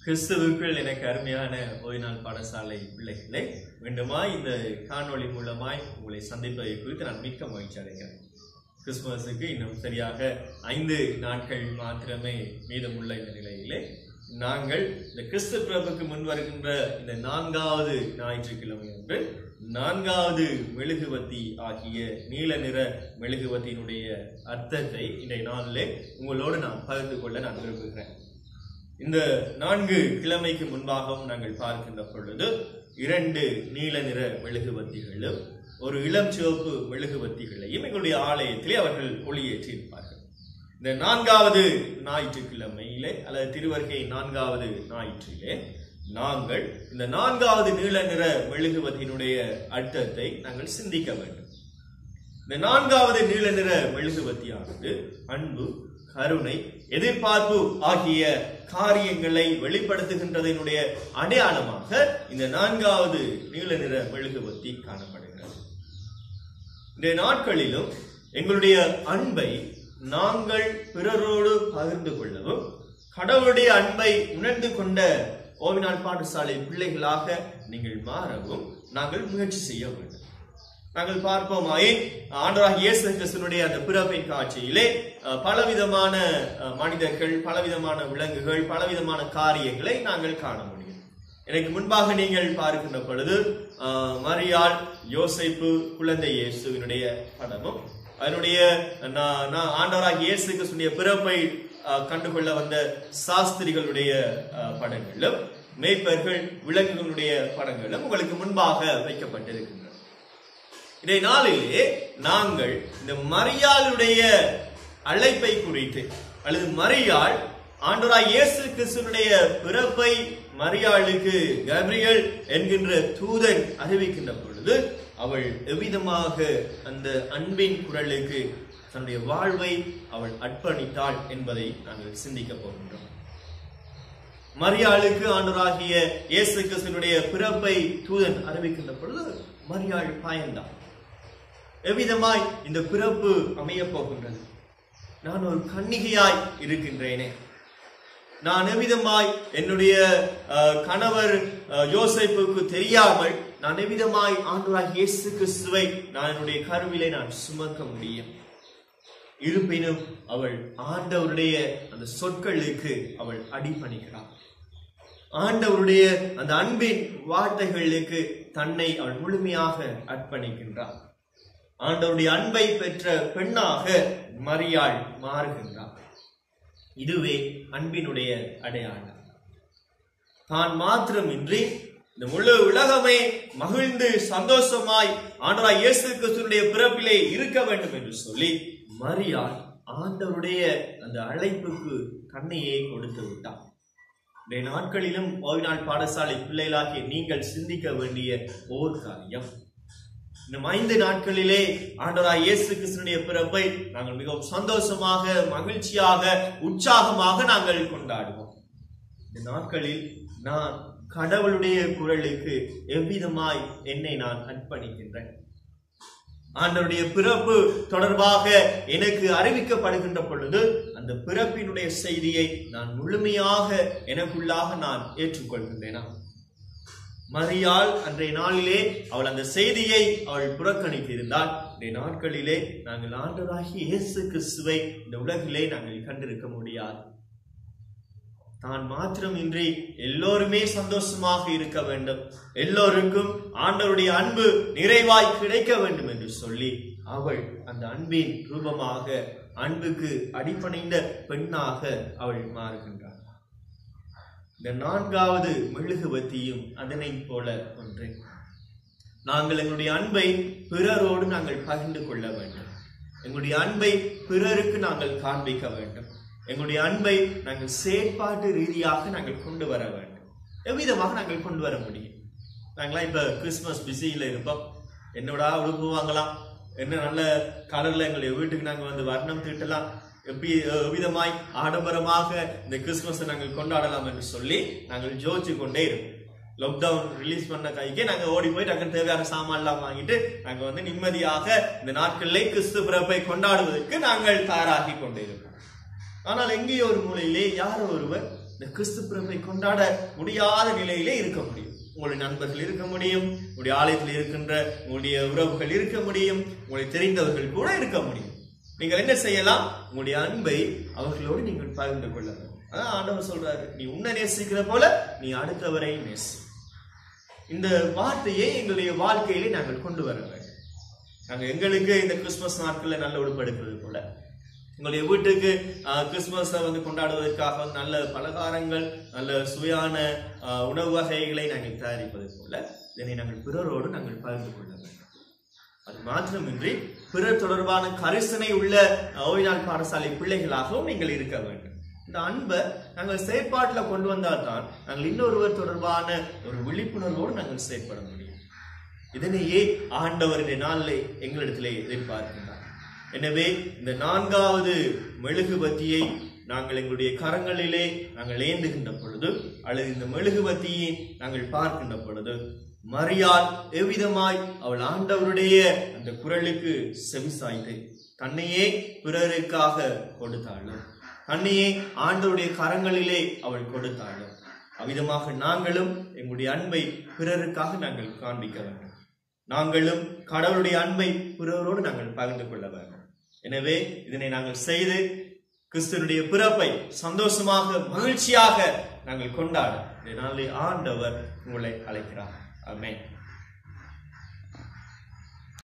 கிறிஸ்துவுக்குள் எனக்கு அருமையான ஓய்நாள் பாடசாலை பிள்ளைகளே மீண்டுமா இந்த காணொளி மூலமாய் உங்களை சந்திப்பதை குறித்து நான் மிக்க மகிழ்ச்சி அடைகிறேன் கிறிஸ்துமஸுக்கு இன்னும் சரியாக ஐந்து நாட்கள் மாத்திரமே மீதமுள்ள இந்த நிலையிலே நாங்கள் இந்த கிறிஸ்து பிறப்புக்கு முன் வருகின்ற இந்த நான்காவது ஞாயிற்றுக்கிழமை அன்று நான்காவது மெழுகுவத்தி ஆகிய நீல நிற மெழுகுவத்தினுடைய அர்த்தத்தை இன்றைய நாளிலே உங்களோடு நான் பகிர்ந்து கொள்ள நான் விரும்புகிறேன் இந்த நான்கு கிழமைக்கு முன்பாகவும் நாங்கள் பார்க்கின்ற பொழுது இரண்டு நீல நிற மெழுகுவத்திகளும் ஒரு இளம் சிவப்பு மெழுகுவத்திகளையும் எங்களுடைய ஆலயத்திலே அவர்கள் ஒளியேற்றியிருப்பார்கள் இந்த நான்காவது ஞாயிற்றுக்கிழமையிலே அல்லது திருவருகை நான்காவது ஞாயிற்றிலே நாங்கள் இந்த நான்காவது நீல நிற மெழுகுவத்தினுடைய அர்த்தத்தை நாங்கள் சிந்திக்க வேண்டும் இந்த நான்காவது நீல நிற மெழுகுவத்தியானது அன்பு கருணை எதிர்பார்ப்பு ஆகிய காரியங்களை வெளிப்படுத்துகின்றதனுடைய அடையாளமாக இந்த நான்காவது நீல நிற மெழுகுவத்தி காணப்படுகிறது இந்த நாட்களிலும் எங்களுடைய அன்பை நாங்கள் பிறரோடு பகிர்ந்து கொள்ளவும் கடவுளுடைய அன்பை உணர்ந்து கொண்ட ஓவினாள் பாடசாலை பிள்ளைகளாக நீங்கள் மாறவும் நாங்கள் முயற்சி செய்ய வேண்டும் நாங்கள் பார்ப்போமாயே ஆண்டவராக இயேசு கிறிஸ்துனுடைய அந்த பிறப்பின் காட்சியிலே அஹ், பலவிதமான அஹ், மனிதர்கள் பலவிதமான விலங்குகள் பலவிதமான காரியங்களை நாங்கள் காண முடியும் எனக்கு முன்பாக நீங்கள் பார்க்கின்ற பொழுது அஹ், மரியாள் யோசைப்பு குழந்தை இயேசுவினுடைய படமும் அதனுடைய நா- நா- ஆண்டவராக இயேசு கிறிஸ்துடைய பிறப்பை அஹ், கண்டுகொள்ள வந்த சாஸ்திரிகளுடைய அஹ், படங்களும் மேய்ப்பர்கள் விலங்குகளுடைய படங்களும் உங்களுக்கு முன்பாக வைக்கப்பட்டிருக்கின்றன இதை நாளிலே நாங்கள் இந்த மரியாளுடைய அழைப்பை குறித்து அல்லது மரியாள் ஆண்டவராய் இயேசு கிறிஸ்துனுடைய பிறப்பை மரியாளுக்கு கப்ரியல் என்கின்ற தூதன் அறிவிக்கின்ற பொழுது அவள் எவ்விதமாக அந்த அன்பின் குரலுக்கு தன்னுடைய வாழ்வை அவள் அர்ப்பணித்தாள் என்பதை நாங்கள் சிந்திக்க போகின்றோம் மரியாளுக்கு ஆண்டவராகிய இயேசு கிறிஸ்துனுடைய பிறப்பை தூதன் அறிவிக்கின்ற பொழுது மரியாள் பாயந்தான் எவ்விதமாய் இந்த பிறப்பு அமையப் போகின்றது நான் ஒரு கன்னிகையாய் இருக்கின்றேனே நான் எவ்விதமாய் என்னுடைய அஹ், கணவர் அஹ், யோசேப்புக்கு தெரியாமல் நான் எவ்விதமாய் ஆண்டவராகிய இயேசு கிறிஸ்துவை நான் என்னுடைய கருவிலே நான் சுமக்க முடியும் இருப்பினும் அவள் ஆண்டவருடைய அந்த சொற்களுக்கு அவள் அடிபணிகிறாள் ஆண்டவருடைய அந்த அன்பின் வார்த்தைகளுக்கு தன்னை அவள் முழுமையாக அர்ப்பணிக்கின்றாள் ஆண்டவருடைய அன்பை பெற்ற பெண்ணாக மரியாள் மாறுகின்றாள் இதுவே அன்பினுடைய அடையாளம் தான் மாத்திரமின்றி இந்த முழு உலகமே மகிழ்ந்து சந்தோஷமாய் ஆண்டவராய் இயேசு கிறிஸ்துனுடைய பிறப்பிலே இருக்க வேண்டும் என்று சொல்லி மரியாள் ஆண்டவருடைய அந்த அழைப்புக்கு தன்னையே கொடுத்து விட்டார் இன்றைய நாட்களிலும் ஓய்நாள் பாடசாலை பிள்ளைகளாகிய நீங்கள் சிந்திக்க வேண்டிய ஓர் காரியம் இன்னும் ஐந்து நாட்களிலே ஆண்டவராய் இயேசு கிறிஸ்துனுடைய பிறப்பை நாங்கள் மிகவும் சந்தோஷமாக மகிழ்ச்சியாக உற்சாகமாக நாங்கள் கொண்டாடுவோம் இந்த நாட்களில் நான் கடவுளுடைய குரலுக்கு எவ்விதமாய் என்னை நான் அர்ப்பணிக்கின்றேன் ஆண்டவருடைய பிறப்பு தொடர்பாக எனக்கு அறிவிக்கப்படுகின்ற பொழுது அந்த பிறப்பினுடைய செய்தியை நான் முழுமையாக எனக்குள்ளாக நான் ஏற்றுக்கொள்கின்றேனா மரியாள் அன்றைய நாளிலே அவள் அந்த செய்தியை அவள் புறக்கணித்திருந்தால் இன்றைய நாட்களிலே நாங்கள் ஆண்டவராகிய இயேசு கிறிஸ்துவை இந்த உலகிலே நாங்கள் கண்டிருக்க முடியாது தான் மாத்திரமின்றி எல்லோருமே சந்தோஷமாக இருக்க வேண்டும் எல்லோருக்கும் ஆண்டவருடைய அன்பு நிறைவாய் கிடைக்க வேண்டும் என்று சொல்லி அவள் அந்த அன்பின் ரூபமாக அன்புக்கு அடிப்படைந்த பெண்ணாக அவள் மாறுகின்றாள் இந்த நான்காவது மெழுகுவத்தியும் அதனை போல ஒன்று நாங்கள் எங்களுடைய அன்பை பிறரோடு நாங்கள் பகிர்ந்து கொள்ள வேண்டும் எங்களுடைய அன்பை பிறருக்கு நாங்கள் காண்பிக்க வேண்டும் எங்களுடைய அன்பை நாங்கள் செயற்பாட்டு ரீதியாக நாங்கள் கொண்டு வர வேண்டும் எவ்விதமாக நாங்கள் கொண்டு வர முடியும் நாங்களாம் இப்ப கிறிஸ்துமஸ் பிஸியில் இருப்போம் என்னோட உடுப்பு வாங்கலாம் என்ன நல்ல கலர்ல எங்களுடைய வீட்டுக்கு நாங்கள் வந்து வர்ணம் தீட்டலாம் எப்படி எவ்விதமாய் ஆடம்பரமாக இந்த கிறிஸ்துமஸை நாங்கள் கொண்டாடலாம் என்று சொல்லி நாங்கள் ஜோதிச்சு கொண்டே இருப்போம் லாக்டவுன் ரிலீஸ் பண்ண கைக்கு நாங்க ஓடி போய் டக்குன்னு தேவையான சாமான்லாம் வாங்கிட்டு நாங்க வந்து நிம்மதியாக இந்த நாட்களிலே கிறிஸ்து பிறப்பை கொண்டாடுவதற்கு நாங்கள் தயாராகி கொண்டிருக்கோம் ஆனால் எங்கேயோ ஒரு மூலையிலே யாரோ ஒருவர் இந்த இந்த கிறிஸ்து பிறப்பை கொண்டாட முடியாத நிலையிலே இருக்க முடியும் உங்களுடைய நண்பர்கள் இருக்க முடியும் உங்களுடைய ஆலயத்தில் இருக்கின்ற உங்களுடைய உறவுகள் இருக்க முடியும் உங்களை தெரிந்தவர்கள் கூட இருக்க முடியும் நீங்கள் என்ன செய்யலாம் உங்களுடைய அன்பை அவர்களோடு நீங்கள் பகிர்ந்து கொள்ள வேண்டும் அதான் ஆண்டவர் சொல்றாரு நீ உன்னை நேசிக்கிற போல நீ அடுத்தவரை நேசி இந்த வார்த்தையை எங்களுடைய வாழ்க்கையிலே நாங்கள் கொண்டு வர வேண்டும் நாங்கள் எங்களுக்கு இந்த கிறிஸ்துமஸ் நாட்களில் நல்ல உடுப்படுக்கிறது போல உங்களுடைய வீட்டுக்கு ஆஹ், கிறிஸ்துமஸை வந்து கொண்டாடுவதற்காக வந்து நல்ல பலகாரங்கள் நல்ல சுவையான ஆஹ், உணவு வகைகளை நாங்கள் தயாரிப்பது போல இதனை நாங்கள் பிறரோடு நாங்கள் பகிர்ந்து கொள்ள வேண்டும் அது மாத்திரமின்றி பிறர் தொடர்பான கரிசனை உள்ள அஹ், ஓய்நாள் பாடசாலை பிள்ளைகளாகவும் நீங்கள் இருக்க வேண்டும் இந்த அன்பை நாங்கள் செயற்பாட்டில் கொண்டு வந்தால் தான் நாங்கள் இன்னொருவர் தொடர்பான ஒரு விழிப்புணர்வோடு நாங்கள் செயற்பட முடியும் இதனையே ஆண்டவருடைய நாளிலே எங்களிடத்திலே எதிர்பார்க்கின்றார் எனவே இந்த நான்காவது மெழுகுபத்தியை நாங்கள் எங்களுடைய கரங்களிலே நாங்கள் ஏந்துகின்ற பொழுது அல்லது இந்த மெழுகுபத்தியை நாங்கள் பார்க்கின்ற பொழுது மரியாள் எவ்விதமாய் அவள் ஆண்டவருடைய அந்த குரலுக்கு செவிசாய்த்து தன்னையே பிறருக்காக கொடுத்தாளும் தன்னையே ஆண்டவருடைய கரங்களிலே அவள் கொடுத்தாளும் அவ்விதமாக நாங்களும் எங்களுடைய அன்பை பிறருக்காக நாங்கள் காண்பிக்க வேண்டும் நாங்களும் கடவுளுடைய அன்பை பிறரோடு நாங்கள் பகிர்ந்து கொள்ள வேண்டும் எனவே இதனை நாங்கள் செய்து கிறிஸ்துவனுடைய பிறப்பை சந்தோஷமாக மகிழ்ச்சியாக நாங்கள் கொண்டாட இந்த நாளில் ஆண்டவர் உங்களை அழைக்கிறார் ஆமென்